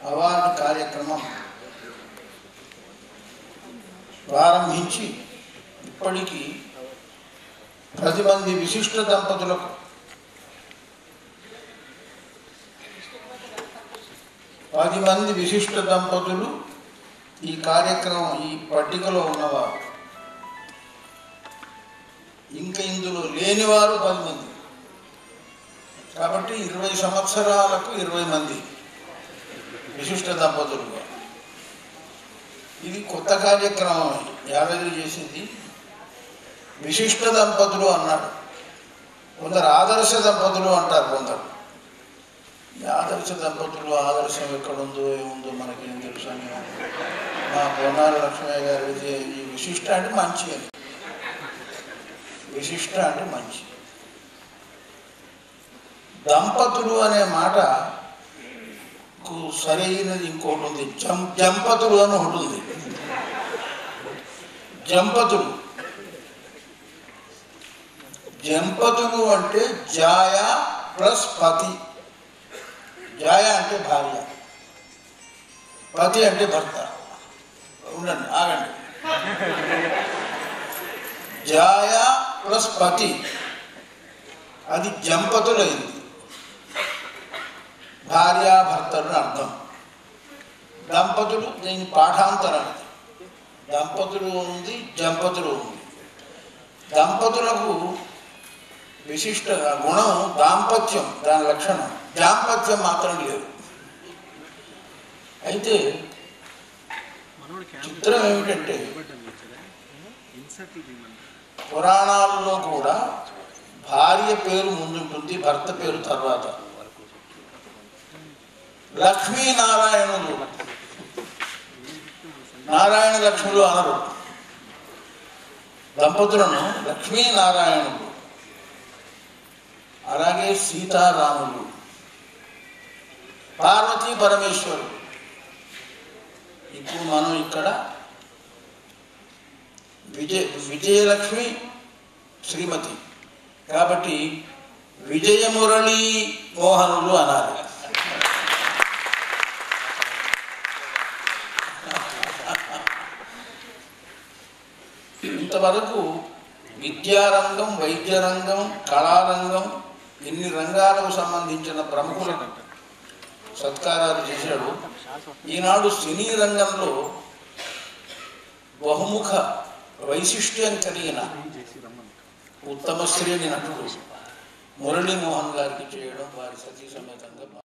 award కార్యక్రమం ప్రారంభించి ఇప్పటికీ పది మంది విశిష్ట దంపతులకు పది మంది విశిష్ట దంపతులు ఈ కార్యక్రమం ఈ పట్టికలో ఉన్నవారు ఇంకా ఇందులో లేనివారు పది మంది కాబట్టి ఇరవై సంవత్సరాలకు ఇరవై మంది విశిష్ట దంపతులుగా ఇది కొత్త కార్యక్రమం యాదగిరి చేసింది విశిష్ట దంపతులు అన్నాడు కొందరు ఆదర్శ దంపతులు అంటారు కొందరు ఈ ఆదర్శ దంపతులు ఆదర్శం ఎక్కడుందో ఏముందో మనకేం తెలుసు అని మా పొన్నాల లక్ష్మయ్య గారు ఇది ఈ విశిష్ట అంటే మంచి అని విశిష్ట అంటే మంచి దంపతులు అనే మాట కు సరైనది ఇంకోటి ఉంది జం జంపతులు అని ఒకటి ఉంది జంపతులు జంపతులు అంటే జాయ ప్లస్ పతి జాయ అంటే భార్య పతి అంటే భర్త ఉండండి ఆగండి జాయ ప్లస్ పతి అది జంపతులైంది భార్యాభర్తలు అని అర్థం దంపతులు దీని పాఠాంతరం దంపతులు ఉంది జంపతులు ఉంది దంపతులకు విశిష్ట గుణం దాంపత్యం దాని లక్షణం దాంపత్యం మాత్రం లేదు అయితే చిత్రం ఏమిటంటే పురాణాలలో కూడా భార్య పేరు ముందుంటుంది భర్త పేరు తర్వాత లక్ష్మీనారాయణులు నారాయణ లక్ష్ములు అనరు దంపతులను లక్ష్మీనారాయణులు అలాగే సీతారాములు పార్వతీ పరమేశ్వరుడు ఇప్పుడు మనం ఇక్కడ విజయ విజయలక్ష్మి శ్రీమతి కాబట్టి విజయమురళీ మోహనులు అనాలి ఇంతవరకు విద్యారంగం వైద్యరంగం కళారంగం ఇన్ని రంగాలకు సంబంధించిన ప్రముఖుల సత్కారాలు చేశాడు ఈనాడు సినీ రంగంలో బహుముఖ వైశిష్ట్యం కలిగిన ఉత్తమ శ్రేణి నటుడు మురళీమోహన్ గారికి చేయడం వారి సతీ సమేతంగా